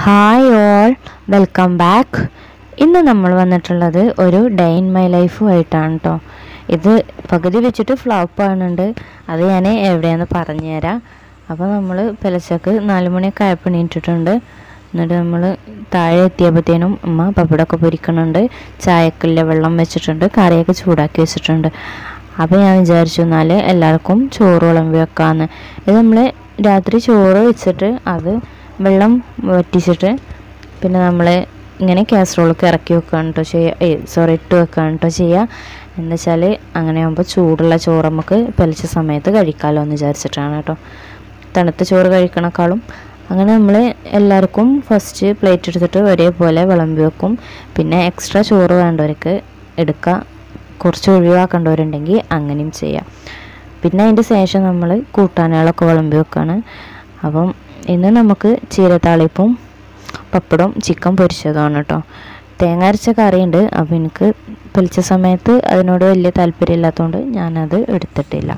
hi all welcome back ഇന്ന് നമ്മൾ വന്നിട്ടുള്ളത് ഒരു ഡേ ഇൻ മൈ ലൈഫുമായിട്ടാണ് കേട്ടോ ഇത് പകുതി വെച്ചിട്ട് ഫ്ലോപ്പ് ആകുന്നുണ്ട് അത് ഞാൻ എവിടെയാണെന്ന് പറഞ്ഞു തരാം അപ്പോൾ നമ്മൾ പെലച്ചക്ക് നാല് മണിയൊക്കെ ആയപ്പോൾ എണീറ്റിട്ടുണ്ട് എന്നിട്ട് നമ്മൾ താഴെ എത്തിയപ്പോഴത്തേനും ഉമ്മ പപ്പടമൊക്കെ പൊരിക്കണുണ്ട് ചായക്കുള്ള വെള്ളം വെച്ചിട്ടുണ്ട് കറിയൊക്കെ ചൂടാക്കി വെച്ചിട്ടുണ്ട് അപ്പോൾ ഞാൻ വിചാരിച്ചു എന്നാൽ എല്ലാവർക്കും ചോറ് വിളമ്പി വെക്കാമെന്ന് ഇത് നമ്മൾ രാത്രി ചോറ് വെച്ചിട്ട് അത് വെള്ളം വറ്റിച്ചിട്ട് പിന്നെ നമ്മൾ ഇങ്ങനെ കാസറോളൊക്കെ ഇറക്കി വെക്കുകയാണ് കേട്ടോ ചെയ്യുക സോറി ഇട്ട് വെക്കുകയാണ് കേട്ടോ ചെയ്യുക എന്താ വെച്ചാൽ അങ്ങനെ ആകുമ്പോൾ ചൂടുള്ള ചോറ് നമുക്ക് പെലിച്ച സമയത്ത് കഴിക്കാമല്ലോ എന്ന് വിചാരിച്ചിട്ടാണ് കേട്ടോ തണുത്ത ചോറ് കഴിക്കണേക്കാളും അങ്ങനെ നമ്മൾ എല്ലാവർക്കും ഫസ്റ്റ് പ്ലേറ്റ് എടുത്തിട്ട് ഒരേപോലെ വിളമ്പി വെക്കും പിന്നെ എക്സ്ട്രാ ചോറ് വേണ്ടവർക്ക് എടുക്കുക കുറച്ച് ഒഴിവാക്കേണ്ടവരുണ്ടെങ്കിൽ അങ്ങനെയും ചെയ്യാം പിന്നെ അതിൻ്റെ ശേഷം നമ്മൾ കൂട്ടാനുകളൊക്കെ വിളമ്പി വെക്കുകയാണ് അപ്പം ഇന്ന് നമുക്ക് ചീരത്താളിപ്പും പപ്പടവും ചിക്കൻ പൊരിച്ചതുമാണ് കേട്ടോ തേങ്ങ അരച്ച കറിയുണ്ട് അപ്പോൾ എനിക്ക് പൊലിച്ച സമയത്ത് അതിനോട് വലിയ താല്പര്യമില്ലാത്തതുകൊണ്ട് ഞാനത് എടുത്തിട്ടില്ല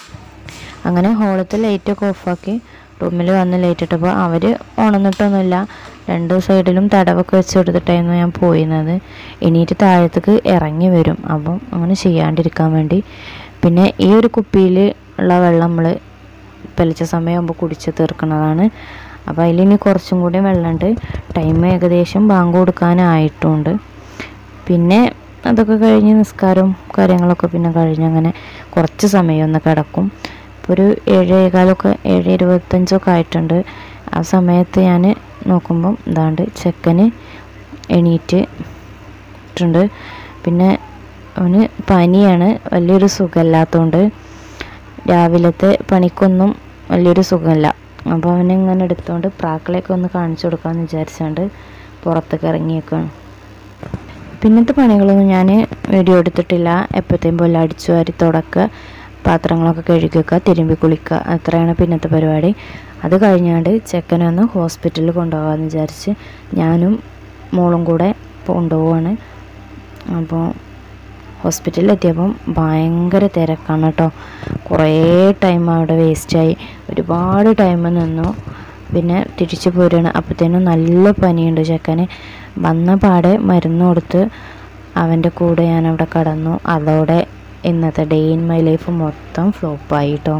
അങ്ങനെ ഹോളത്തെ ലൈറ്റൊക്കെ ഓഫാക്കി റൂമിൽ വന്ന് ലൈറ്റ് ഇട്ടപ്പോൾ അവർ ഉണർന്നിട്ടൊന്നുമില്ല രണ്ട് സൈഡിലും തടവൊക്കെ വെച്ച് കൊടുത്തിട്ടായിരുന്നു ഞാൻ പോയിരുന്നത് എണീറ്റ് താഴത്തേക്ക് ഇറങ്ങി വരും അപ്പം അങ്ങനെ ചെയ്യാണ്ടിരിക്കാൻ വേണ്ടി പിന്നെ ഈ ഒരു കുപ്പിയിൽ ഉള്ള വെള്ളം നമ്മൾ പെലിച്ച സമയമാകുമ്പോൾ കുടിച്ച് തീർക്കുന്നതാണ് അപ്പോൾ അതിലിനി കുറച്ചും കൂടി വെള്ളമുണ്ട് ടൈം ഏകദേശം ബാങ്ക് കൊടുക്കാനായിട്ടുണ്ട് പിന്നെ അതൊക്കെ കഴിഞ്ഞ് നിസ്കാരവും കാര്യങ്ങളൊക്കെ പിന്നെ കഴിഞ്ഞ് അങ്ങനെ കുറച്ച് സമയം ഒന്ന് കിടക്കും ഇപ്പോൾ ഒരു ഏഴേകാലൊക്കെ ഏഴ് ഇരുപത്തഞ്ചൊക്കെ ആയിട്ടുണ്ട് ആ സമയത്ത് ഞാൻ നോക്കുമ്പം ഇതാണ്ട് ചെക്കന് എണീറ്റ് ട്ടുണ്ട് പിന്നെ അവന് പനിയാണ് വലിയൊരു സുഖമില്ലാത്തതുകൊണ്ട് രാവിലത്തെ പണിക്കൊന്നും വലിയൊരു സുഖമില്ല അപ്പോൾ അവനെ ഇങ്ങനെ എടുത്തുകൊണ്ട് പ്രാക്കളെയൊക്കെ ഒന്ന് കാണിച്ചു കൊടുക്കാമെന്ന് വിചാരിച്ചുകൊണ്ട് പുറത്തേക്ക് ഇറങ്ങിയേക്കാണ് പിന്നത്തെ പണികളൊന്നും ഞാൻ വീഡിയോ എടുത്തിട്ടില്ല എപ്പോഴത്തേയും പോലെ അടിച്ചു വാരി തുടക്കുക പാത്രങ്ങളൊക്കെ കഴുകി വെക്കുക തിരുമ്പി കുളിക്കുക അത്രയാണ് പിന്നത്തെ പരിപാടി അത് കഴിഞ്ഞാണ്ട് ചെക്കനെ ഒന്ന് ഹോസ്പിറ്റലിൽ കൊണ്ടുപോകാമെന്ന് വിചാരിച്ച് ഞാനും മോളും കൂടെ കൊണ്ടുപോവാണ് അപ്പോൾ ഹോസ്പിറ്റലിൽ എത്തിയപ്പം ഭയങ്കര തിരക്കാണ് കേട്ടോ കുറേ ടൈം അവിടെ വേസ്റ്റായി ഒരുപാട് ടൈം നിന്നു പിന്നെ തിരിച്ചു പോരുകയാണ് അപ്പോഴത്തേനും നല്ല പനിയുണ്ട് ചെക്കന് വന്ന പാടെ മരുന്ന് കൊടുത്ത് അവൻ്റെ കൂടെ ഞാൻ അവിടെ കടന്നു അതോടെ ഇന്നത്തെ ഡേ ഇൻ മൈ ലൈഫ് മൊത്തം ഫ്ലോപ്പായി കേട്ടോ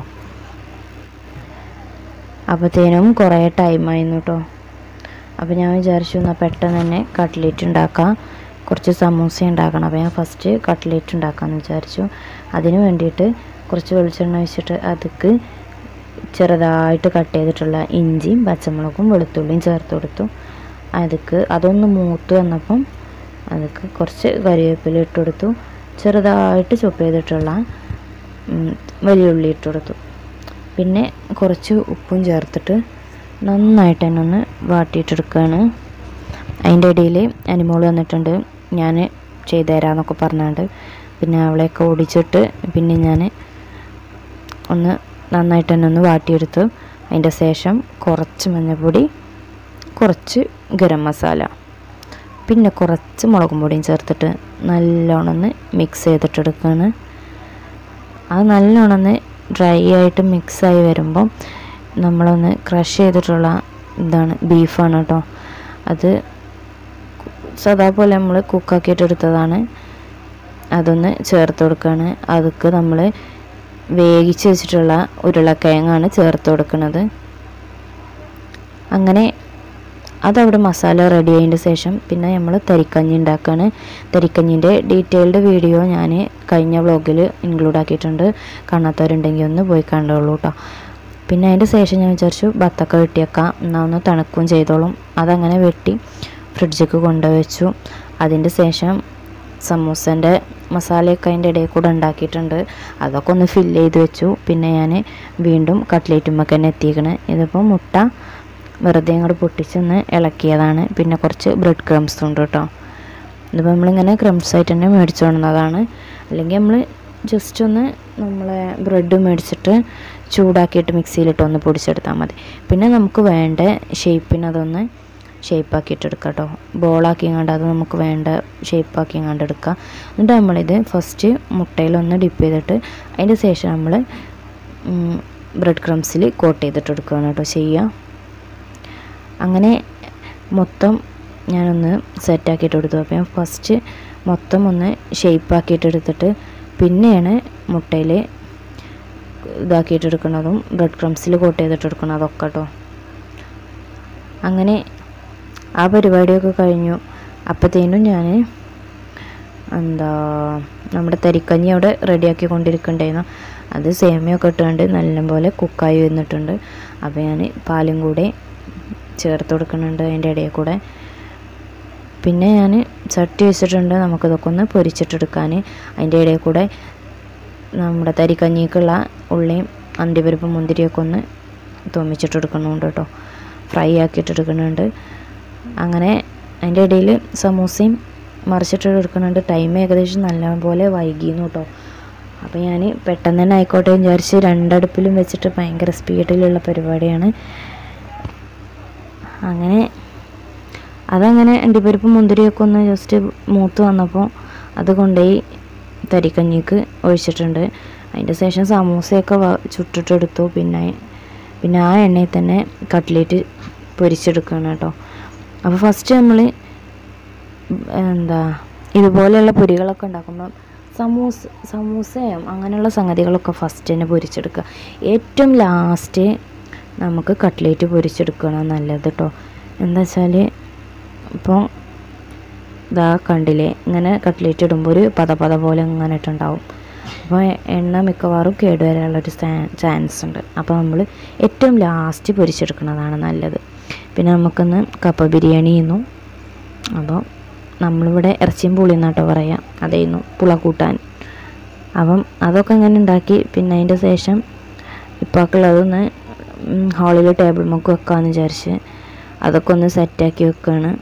അപ്പോഴത്തേനും കുറേ ടൈമായിരുന്നു കേട്ടോ അപ്പോൾ ഞാൻ വിചാരിച്ചു എന്നാൽ പെട്ടെന്ന് തന്നെ കട്ട്ലേറ്റ് ഉണ്ടാക്കാം കുറച്ച് സമൂസ ഉണ്ടാക്കണം അപ്പോൾ ഞാൻ ഫസ്റ്റ് കട്ട്ലേറ്റ് ഉണ്ടാക്കാമെന്ന് വിചാരിച്ചു അതിന് വേണ്ടിയിട്ട് കുറച്ച് വെളിച്ചെണ്ണ ഒഴിച്ചിട്ട് അതിക്ക് ചെറുതായിട്ട് കട്ട് ചെയ്തിട്ടുള്ള ഇഞ്ചിയും പച്ചമുളകും വെളുത്തുള്ളിയും ചേർത്ത് കൊടുത്തു അതിക്ക് അതൊന്ന് മൂത്ത് വന്നപ്പം അതിക്ക് കുറച്ച് കറിവേപ്പില ഇട്ട് കൊടുത്തു ചെറുതായിട്ട് ചൊപ്പ് ചെയ്തിട്ടുള്ള വലിയ ഉള്ളി ഇട്ട് കൊടുത്തു പിന്നെ കുറച്ച് ഉപ്പും ചേർത്തിട്ട് നന്നായിട്ട് തന്നെ ഒന്ന് വാട്ടിയിട്ടെടുക്കുകയാണ് അതിൻ്റെ ഇടയിൽ അനിമോൾ വന്നിട്ടുണ്ട് ഞാൻ ചെയ്തു തരാമെന്നൊക്കെ പറഞ്ഞാണ്ട് പിന്നെ അവളെയൊക്കെ ഓടിച്ചിട്ട് പിന്നെ ഞാൻ ഒന്ന് നന്നായിട്ട് തന്നെ ഒന്ന് വാട്ടിയെടുത്തു അതിൻ്റെ ശേഷം കുറച്ച് മഞ്ഞൾപ്പൊടി കുറച്ച് ഗരം മസാല പിന്നെ കുറച്ച് മുളകും പൊടിയും ചേർത്തിട്ട് നല്ലോണം ഒന്ന് മിക്സ് ചെയ്തിട്ടെടുക്കുകയാണ് അത് നല്ലോണം ഒന്ന് ഡ്രൈ ആയിട്ട് മിക്സായി വരുമ്പം നമ്മളൊന്ന് ക്രഷ് ചെയ്തിട്ടുള്ള ഇതാണ് ബീഫാണ് കേട്ടോ അത് സാധാ പോലെ നമ്മൾ കുക്കാക്കിയിട്ട് എടുത്തതാണ് അതൊന്ന് ചേർത്ത് കൊടുക്കുകയാണ് അതൊക്കെ നമ്മൾ വേവിച്ച് വെച്ചിട്ടുള്ള ഉരുളക്കിഴങ്ങാണ് ചേർത്ത് കൊടുക്കുന്നത് അങ്ങനെ അതവിടെ മസാല റെഡി ആയതിൻ്റെ ശേഷം പിന്നെ നമ്മൾ തരിക്കഞ്ഞി ഉണ്ടാക്കുകയാണ് തരിക്കഞ്ഞിൻ്റെ ഡീറ്റെയിൽഡ് വീഡിയോ ഞാൻ കഴിഞ്ഞ വ്ളോഗിൽ ഇൻക്ലൂഡ് ആക്കിയിട്ടുണ്ട് കാണാത്തവരുണ്ടെങ്കിൽ ഒന്ന് പോയി കണ്ടോളൂ കേട്ടോ പിന്നെ അതിൻ്റെ ശേഷം ഞാൻ വിചാരിച്ചു ബത്തൊക്കെ വെട്ടിയേക്കാം എന്നാൽ ഒന്ന് തണുക്കുകയും ചെയ്തോളും അതങ്ങനെ വെട്ടി ഫ്രിഡ്ജിലേക്ക് കൊണ്ടുവച്ചു അതിൻ്റെ ശേഷം സമൂസൻ്റെ മസാലയൊക്കെ അതിൻ്റെ ഇടയിൽ കൂടെ ഉണ്ടാക്കിയിട്ടുണ്ട് അതൊക്കെ ഒന്ന് ഫില്ല് ചെയ്ത് വെച്ചു പിന്നെ ഞാൻ വീണ്ടും കട്ട്ലേറ്റുമ്മൊക്കെ തന്നെ എത്തിക്കണേ ഇതിപ്പോൾ മുട്ട വെറുതെ അങ്ങോട്ട് പൊട്ടിച്ചൊന്ന് ഇളക്കിയതാണ് പിന്നെ കുറച്ച് ബ്രെഡ് ക്രംസ് ഉണ്ട് കേട്ടോ ഇതിപ്പോൾ നമ്മളിങ്ങനെ ക്രംസ് ആയിട്ട് തന്നെ മേടിച്ചു കൊണ്ടുവന്നതാണ് അല്ലെങ്കിൽ നമ്മൾ ജസ്റ്റ് ഒന്ന് നമ്മളെ ബ്രെഡ് മേടിച്ചിട്ട് ചൂടാക്കിയിട്ട് മിക്സിയിലിട്ട് ഒന്ന് പൊടിച്ചെടുത്താൽ മതി പിന്നെ നമുക്ക് വേണ്ട ഷേപ്പിന് അതൊന്ന് ഷേപ്പാക്കിയിട്ട് കേട്ടോ ബോളാക്കി കണ്ട് അത് നമുക്ക് വേണ്ട ഷേപ്പാക്കി കണ്ട് എടുക്കുക എന്നിട്ട് നമ്മളിത് ഫസ്റ്റ് മുട്ടയിലൊന്ന് ഡിപ്പ് ചെയ്തിട്ട് അതിൻ്റെ ശേഷം നമ്മൾ ബ്രെഡ് ക്രംസിൽ കോട്ട് ചെയ്തിട്ട് എടുക്കുകയാണ് കേട്ടോ ചെയ്യുക അങ്ങനെ മൊത്തം ഞാനൊന്ന് സെറ്റാക്കിയിട്ട് എടുത്തു അപ്പോൾ ഞാൻ ഫസ്റ്റ് മൊത്തം ഒന്ന് ഷേപ്പാക്കിയിട്ട് എടുത്തിട്ട് പിന്നെയാണ് മുട്ടയിൽ ഇതാക്കിയിട്ട് എടുക്കുന്നതും ബ്രെഡ് ക്രംസിൽ കോട്ട് ചെയ്തിട്ട് എടുക്കുന്നതൊക്കെ കേട്ടോ അങ്ങനെ ആ പരിപാടിയൊക്കെ കഴിഞ്ഞു അപ്പോഴത്തേനും ഞാൻ എന്താ നമ്മുടെ തരിക്കഞ്ഞി അവിടെ റെഡിയാക്കി കൊണ്ടിരിക്കണ്ടായിരുന്നു അത് സേമിയൊക്കെ ഇട്ടുകൊണ്ട് നല്ലപോലെ കുക്കായി വന്നിട്ടുണ്ട് അപ്പോൾ ഞാൻ പാലും കൂടെ ചേർത്ത് കൊടുക്കുന്നുണ്ട് അതിൻ്റെ ഇടയിൽ കൂടെ പിന്നെ ഞാൻ ചട്ടി വെച്ചിട്ടുണ്ട് നമുക്കിതൊക്കെ ഒന്ന് പൊരിച്ചിട്ടെടുക്കാൻ അതിൻ്റെ ഇടയിൽ കൂടെ നമ്മുടെ തരിക്കഞ്ഞിക്കുള്ള ഉള്ളിയും അണ്ടിപ്പരിപ്പും മുന്തിരിയൊക്കെ ഒന്ന് തുമ്മിച്ചിട്ടെടുക്കുന്നുണ്ട് കേട്ടോ ഫ്രൈ ആക്കിയിട്ടെടുക്കുന്നുണ്ട് അങ്ങനെ അതിൻ്റെ ഇടയിൽ സമൂസയും മറിച്ചിട്ട് എടുക്കുന്നുണ്ട് ടൈം ഏകദേശം നല്ലപോലെ വൈകിയിരുന്നു കേട്ടോ അപ്പോൾ ഞാൻ പെട്ടെന്ന് തന്നെ ആയിക്കോട്ടെ എന്ന് വിചാരിച്ച് രണ്ടടുപ്പിലും വെച്ചിട്ട് ഭയങ്കര സ്പീഡിലുള്ള പരിപാടിയാണ് അങ്ങനെ അതങ്ങനെ അണ്ടിപ്പരിപ്പ് മുന്തിരിയൊക്കെ ഒന്ന് ജസ്റ്റ് മൂത്ത് വന്നപ്പോൾ അത് കൊണ്ടുപോയി തരിക്കഞ്ഞിക്ക് ഒഴിച്ചിട്ടുണ്ട് അതിൻ്റെ ശേഷം സമൂസയൊക്കെ വ ചുട്ടിട്ടെടുത്തു പിന്നെ പിന്നെ ആ എണ്ണയിൽ തന്നെ കട്ട്ലേറ്റ് പൊരിച്ചെടുക്കുകയാണ് കേട്ടോ അപ്പോൾ ഫസ്റ്റ് നമ്മൾ എന്താ ഇതുപോലെയുള്ള പൊരികളൊക്കെ ഉണ്ടാക്കുമ്പോൾ സമൂസ സമൂസയും അങ്ങനെയുള്ള സംഗതികളൊക്കെ ഫസ്റ്റ് തന്നെ പൊരിച്ചെടുക്കുക ഏറ്റവും ലാസ്റ്റ് നമുക്ക് കട്ട്ലേറ്റ് പൊരിച്ചെടുക്കുകയാണ് നല്ലത് കേട്ടോ എന്താ വെച്ചാൽ ഇപ്പോൾ ഇതാ കണ്ടില്ലേ ഇങ്ങനെ കട്ട്ലേറ്റ് ഇടുമ്പോൾ ഒരു പത പത പോലെ ഇങ്ങനെ ഇട്ടുണ്ടാവും അപ്പോൾ എണ്ണ മിക്കവാറും കേടുവരാനുള്ളൊരു ചാൻസ് ഉണ്ട് അപ്പോൾ നമ്മൾ ഏറ്റവും ലാസ്റ്റ് പൊരിച്ചെടുക്കുന്നതാണ് നല്ലത് പിന്നെ നമുക്കൊന്ന് കപ്പ ബിരിയാണി ചെയ്യുന്നു അപ്പോൾ നമ്മളിവിടെ ഇറച്ചിയും പുളിയും കേട്ടോ പറയാം അതായിരുന്നു പുള കൂട്ടാൻ അപ്പം അതൊക്കെ അങ്ങനെ ഉണ്ടാക്കി പിന്നെ അതിൻ്റെ ശേഷം ഇപ്പോഴൊക്കെയുള്ളതൊന്ന് ഹാളിൽ ടേബിൾ മുക്ക് വെക്കാമെന്ന് വിചാരിച്ച് അതൊക്കെ ഒന്ന് സെറ്റാക്കി വെക്കുകയാണ്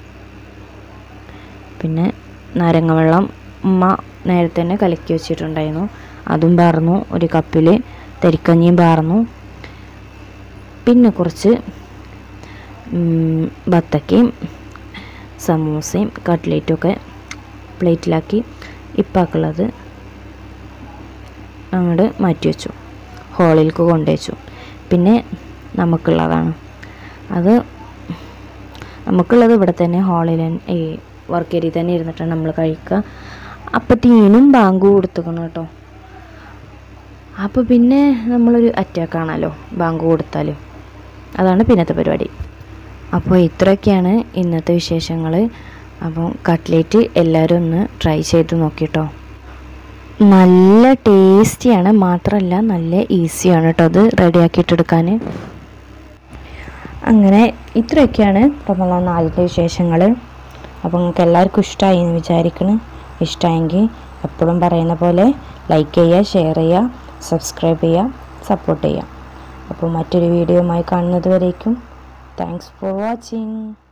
പിന്നെ നാരങ്ങ വെള്ളം ഉമ്മ നേരത്തെ തന്നെ കലക്കി വെച്ചിട്ടുണ്ടായിരുന്നു അതും പാർന്നു ഒരു കപ്പിൽ തരിക്കഞ്ഞിയും പാർന്നു പിന്നെ കുറച്ച് ബത്തക്കയും സമൂസയും കട്ട്ലേറ്റും ഒക്കെ പ്ലേറ്റിലാക്കി ഇപ്പാക്കുള്ളത് അങ്ങോട്ട് മാറ്റി വെച്ചു ഹോളിലേക്ക് കൊണ്ടുവച്ചു പിന്നെ നമുക്കുള്ളതാണ് അത് നമുക്കുള്ളത് ഇവിടെ തന്നെ ഹാളിൽ ഈ വർക്ക് ഏരിയയിൽ തന്നെ ഇരുന്നിട്ടാണ് നമ്മൾ കഴിക്കുക അപ്പത്തേനും ബാങ്ക് കൊടുത്തുക്കണം കേട്ടോ അപ്പോൾ പിന്നെ നമ്മളൊരു അറ്റാക്ക് ആണല്ലോ ബാങ്ക് കൊടുത്താൽ അതാണ് പിന്നത്തെ പരിപാടി അപ്പോൾ ഇത്രയൊക്കെയാണ് ഇന്നത്തെ വിശേഷങ്ങൾ അപ്പോൾ കട്ട്ലേറ്റ് എല്ലാവരും ഒന്ന് ട്രൈ ചെയ്ത് നോക്കിട്ടോ നല്ല ടേസ്റ്റിയാണ് മാത്രമല്ല നല്ല ഈസിയാണ് കേട്ടോ അത് റെഡിയാക്കിയിട്ടെടുക്കാൻ അങ്ങനെ ഇത്രയൊക്കെയാണ് റമദാൻ നാലിൻ്റെ വിശേഷങ്ങൾ അപ്പോൾ നിങ്ങൾക്ക് എല്ലാവർക്കും ഇഷ്ടമായി എന്ന് വിചാരിക്കണം ഇഷ്ടമായെങ്കിൽ എപ്പോഴും പറയുന്ന പോലെ ലൈക്ക് ചെയ്യുക ഷെയർ ചെയ്യുക സബ്സ്ക്രൈബ് ചെയ്യുക സപ്പോർട്ട് ചെയ്യുക അപ്പോൾ മറ്റൊരു വീഡിയോയുമായി കാണുന്നത് വരേക്കും താങ്ക്സ് ഫോർ വാച്ചിങ്